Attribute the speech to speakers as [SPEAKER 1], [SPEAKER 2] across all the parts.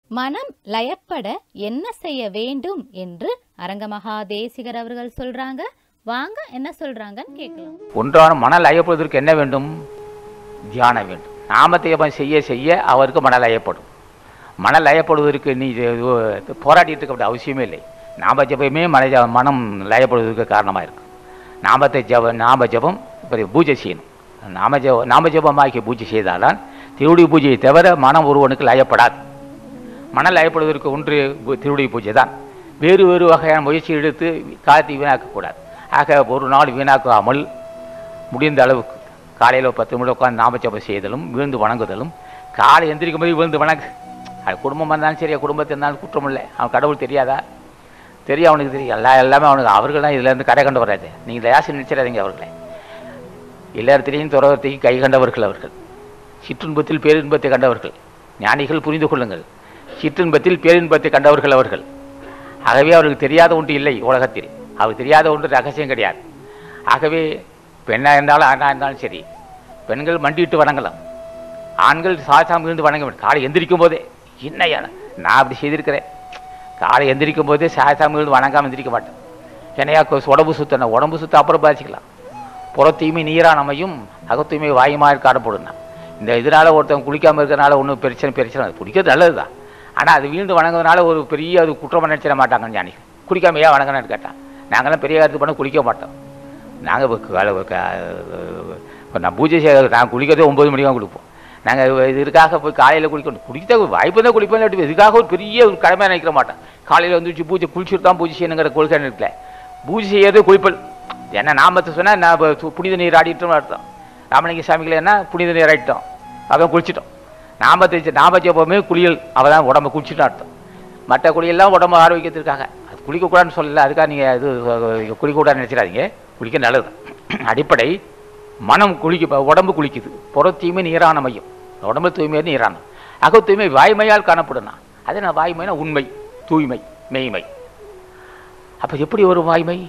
[SPEAKER 1] மனம் லயப்பட என்ன செய்ய வேண்டும் என்று அரங்கமகா தேசிகர் அவர்கள் சொல்றாங்க வாங்க என்ன சொல்றாங்கன்னு கேட்கலாம்
[SPEAKER 2] ஒன்றான மன லயப்படுவதற்கு என்ன வேண்டும் தியானம் வேண்டும் நாமத்தை ஜபம் செய்ய செய்ய அவருக்கு மன லயப்படும் மன லயப்படுவதற்கு நீ இது போராடிட்டு இருக்க வேண்டிய அவசியமே இல்லை நாம ஜபமே மன ஜ- மனம் லயப்படுவதற்கு காரணமாக இருக்கும் நாமத்தை ஜப நாம ஜபம் இப்போ பூஜை செய்யணும் நாம ஜப நாம ஜபமாக்கி பூஜை செய்தால்தான் திருவுடைய பூஜையை தவிர மனம் ஒருவனுக்கு லயப்படாது மன லயப்படுவதற்கு ஒன்று பூ- திருவுடைய பூஜை தான் வேறு வேறு வகையான முயற்சி எடுத்து காலத்தை வீணாக்கக்கூடாது ஆக ஒரு நாள் வீணாக்காமல் முடிந்த அளவுக்கு காலையில் ஒரு பத்து நிமிடம் உட்காந்து நாமச்சபம் செய்தலும் விழுந்து வணங்குதலும் காலை எந்திரிக்கும் போது விழுந்து வணங்கு அது குடும்பமாக இருந்தாலும் சரி குடும்பத்தில் இருந்தாலும் குற்றம் இல்லை அவன் கடவுள் தெரியாதா தெரியும் அவனுக்கு தெரியும் எல்லா எல்லாமே அவனுக்கு அவர்கள் தான் இதுலேருந்து கரை கண்டு வராது நீங்கள் யாசி நினைச்சிடாதீங்க அவர்களை இல்லறத்திலையும் துறவத்தையும் கை கண்டவர்கள் அவர்கள் சிற்றின்பத்தில் பேரின்பத்தை கண்டவர்கள் ஞானிகள் புரிந்து கொள்ளுங்கள் சிற்றின்பத்தில் பேரின்பத்தை கண்டவர்கள் அவர்கள் ஆகவே அவருக்கு தெரியாத ஒன்று இல்லை உலகத்தில் அவருக்கு தெரியாத ஒன்று ரகசியம் கிடையாது ஆகவே பெண்ணாக இருந்தாலும் ஆணாக இருந்தாலும் சரி பெண்கள் மண்டிட்டு வணங்கலாம் ஆண்கள் சாசாம இருந்து வணங்க வேண்டும் காலை எந்திரிக்கும் போதே என்னையா நான் அப்படி செய்திருக்கிறேன் காலை எந்திரிக்கும் போதே சாசாம இருந்து வணங்காமல் எந்திரிக்க மாட்டேன் என்னையா கொ- உடம்பு சுத்தணும் உடம்பு சுத்த அப்புறம் பாதிக்கலாம் புறத்தூய்மை நீரானமையும் அகத்தூய்மை வாயுமாக காணப்படும் இந்த இதனால் ஒருத்தன் குளிக்காமல் இருக்கிறனால ஒன்றும் பிரச்சனை பிரச்சனை அது குடிக்கிறது நல்லது தான் ஆனால் அது வீழ்ந்து வணங்குறதுனால ஒரு பெரிய அது குற்றம் நினைச்சிட மாட்டாங்க ஞானி குடிக்காம ஏன் வணங்கணும்னு கேட்டான் நாங்களாம் பெரிய காரியத்து பண்ண குளிக்க மாட்டோம் நாங்கள் நான் பூஜை செய்ய நான் குளிக்கிறதே ஒம்பது மணிக்கு தான் குளிப்போம் நாங்கள் இதுக்காக போய் காலையில் குளிக்கணும் குடிக்க வாய்ப்பு தான் குளிப்போம் இல்லாட்டி இதுக்காக ஒரு பெரிய ஒரு கடமையாக நினைக்கிற மாட்டேன் காலையில் வந்து பூஜை குளிச்சுட்டு தான் பூஜை செய்யணுங்கிற கொள்கை இருக்கல பூஜை செய்யறது குளிப்பல் என்ன நாமத்தை சொன்னால் நான் இப்ப து- புனித நீர் ஆடிட்டோம் அர்த்தம் ராமலிங்க சாமிகள் என்ன புனித நீர் ஆடிட்டோம் அவன் குளிச்சிட்டோம் நாமத்தை செ- நாம ஜெபமே குளியல் அவள் தான் உடம்ப குளிச்சுட்டு அர்த்தம் மற்ற குளியெல்லாம் உடம்பு ஆரோக்கியத்திற்காக அது குளிக்கக்கூடாதுன்னு சொல்லல அதுக்காக நீங்கள் இது அஹ், குளிக்கக்கூடாதுன்னு நினச்சிடாதீங்க குளிக்க நல்லது அடிப்படை மனம் குளிக்க உடம்பு குளிக்குது புற தூய்மை நீரான மையம் உடம்பு தூய்மை நீரானம் அக தூய்மை வாய்மையால் காணப்படுனா அது நான் வாய்மைனா உண்மை தூய்மை மெய்மை அப்போ எப்படி ஒரு வாய்மை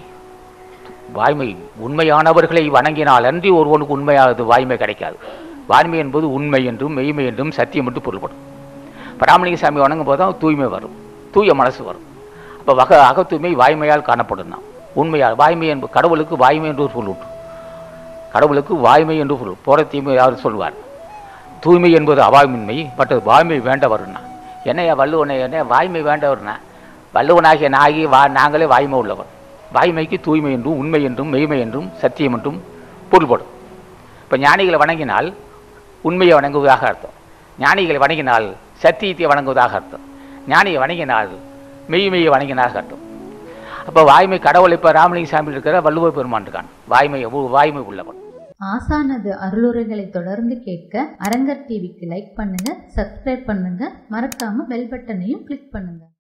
[SPEAKER 2] வாய்மை உண்மையானவர்களை வணங்கினால் அன்றி ஒருவனுக்கு உண்மையானது வாய்மை கிடைக்காது வாய்மை என்பது உண்மை என்றும் மெய்மை என்றும் சத்தியம் என்று பொருள்படும் பராமலிங்க சாமி வணங்கும் போது தான் தூய்மை வரும் தூய மனசு வரும் அப்போ வக அக தூய்மை வாய்மையால் காணப்படும் தான் உண்மையால் வாய்மை என்பது கடவுளுக்கு வாய்மை என்று ஒரு பொருள் உண்டு கடவுளுக்கு வாய்மை என்று பொருள் போற தீமை யார் சொல்வார் தூய்மை என்பது அவாய்மின்மை மற்றது வாய்மை வேண்டவர்னா என்னையா வள்ளுவனை என்ன வாய்மை வேண்டவர்னா வள்ளுவனாகிய நாகி வா நாங்களே வாய்மை உள்ளவர் வாய்மைக்கு தூய்மை என்றும் உண்மை என்றும் மெய்மை என்றும் சத்தியம் என்றும் பொருள்படும் இப்போ ஞானிகளை வணங்கினால் உண்மையை வணங்குவதாக அர்த்தம் ஞானிகளை வணங்கினால் சத்தியத்தை வணங்குவதாக அர்த்தம் ஞானியை வணங்கினால் மெய்மையை வணங்கினாக அர்த்தம் அப்போ வாய்மை கடவுள் இப்போ ராமலிங்க சாமி இருக்கிற வள்ளுவ பெருமான் இருக்கான் வாய்மை வாய்மை உள்ளவன்
[SPEAKER 3] ஆசானது அருளுரைகளை தொடர்ந்து கேட்க அரங்கர் டிவிக்கு லைக் பண்ணுங்க சப்ஸ்கிரைப் பண்ணுங்க மறக்காம பெல் பட்டனையும் கிளிக் பண்ணுங்க